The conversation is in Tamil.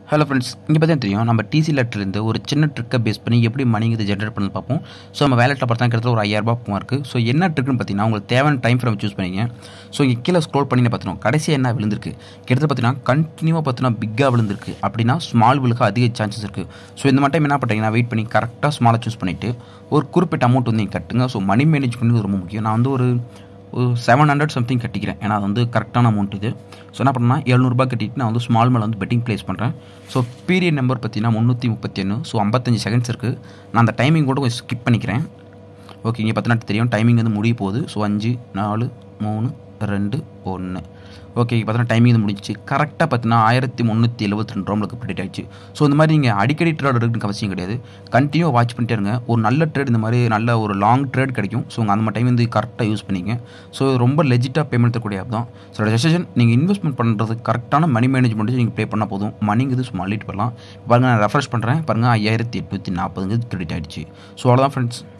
ஹலோ ஃப்ரெண்ட்ஸ் இங்கே பார்த்தா தெரியும் நம்ம டிசி லெட்டர்லேருந்து ஒரு சின்ன ட்ரிக்கை பேஸ் பண்ணி எப்படி மணிங்கிறது ஜென்ரேட் பண்ணி பார்ப்போம் ஸோ நம்ம வேலெட்டில் பார்த்தா கிட்டத்தட்ட ஒரு ஐயாயிரரூபா போகும் இருக்குது ஸோ என்ன ட்ரிக்குன்னு பார்த்தீங்கன்னா உங்களுக்கு தேவையான டைம் ஃப்ரேம் சூஸ் பண்ணிங்க ஸோ இங்கே கீழே ஸ்க்ரோல் பண்ணி பார்த்தோம் கடைசியாக என்ன விழுந்திருக்கு கிட்டத்தட்ட பார்த்தீங்கன்னா கண்டினியூவாக பார்த்தீங்கன்னா பிக்காக விழுந்திருக்கு அப்படின்னா ஸ்மால் விழுக்க அதிக சான்சஸ் இருக்குது ஸோ இந்த மாதிரி டைம் என்ன பண்ணுறீங்கன்னா வெயிட் பண்ணி கரெக்டாக ஸ்மாலாக சூஸ் பண்ணிவிட்டு ஒரு குறிப்பிட்ட அமௌண்ட் வந்து நீங்கள் கட்டுங்க ஸோ மணி மேனேஜ்மெண்ட் ரொம்ப முக்கியம் நான் வந்து ஒரு ஒரு செவன் ஹண்ட்ரட் சம்திங் கட்டிக்கிறேன் ஏன்னா அது வந்து கரெக்டான அமௌண்ட் இது ஸோ என்ன பண்ணேன்னா எழுநூறுபா கட்டிட்டு நான் வந்து ஸ்மால் மேலே வந்து பெட்டிங் ப்ளேஸ் பண்ணுறேன் ஸோ பீரியட் நம்பர் பார்த்தீங்கன்னா முந்நூற்றி முப்பத்தி ஒன்று ஸோ ஐம்பத்தஞ்சு செகண்ட்ஸ் இருக்குது நான் அந்த டைமிங் கூட கொஞ்சம் ஸ்கிப் பண்ணிக்கிறேன் ஓகே இங்கே பார்த்தீங்கன்னா தெரியும் டைமிங் வந்து முடிய போகுது ஸோ அஞ்சு நாலு மூணு ரெண்டு ஒன்று ஓகே பார்த்தீங்கன்னா டைமிங் வந்து முடிஞ்சிச்சு கரெக்டாக பார்த்தீங்கன்னா ஆயிரத்தி முந்நூற்றி எழுபத்தி ரெண்டு ரோமுக்கு ப்ரெடிட் ஆயிடுச்சு ஸோ இந்த மாதிரி நீங்கள் அடிக்கடி ட்ரேட் எடுக்கிறதுக்கு அவசியம் கிடையாது கண்டினியூ வாட்ச் பண்ணிட்டே இருங்க ஒரு நல்ல ட்ரேட் இந்த மாதிரி நல்ல ஒரு லாங் ட்ரேட் கிடைக்கும் ஸோ அந்த மாதிரி டைம் வந்து கரெக்டாக யூஸ் பண்ணிங்க ஸோ ரொம்ப லெஜிட்டாக பேமெண்ட் தரக்கூடிய ஆப் தான் ஸோ டெசிஷன் நீங்கள் இன்வெஸ்ட்மெண்ட் பண்ணுறது கரெக்டான மணி மேனேஜ்மெண்ட் நீங்கள் ப்ளே பண்ணால் போதும் மணிங்கிறது சும்மா அள்ளிட்டு போடலாம் பாருங்கள் நான் ரெஃப்ரெஷ் பண்ணுறேன் பாருங்கள் ஐயாயிரத்தி எட்நூற்றி நாற்பதுங்கிறது கிரெடிட் ஆகிடுச்சு ஸோ அவ்வளோதான் ஃப்ரெண்ட்ஸ்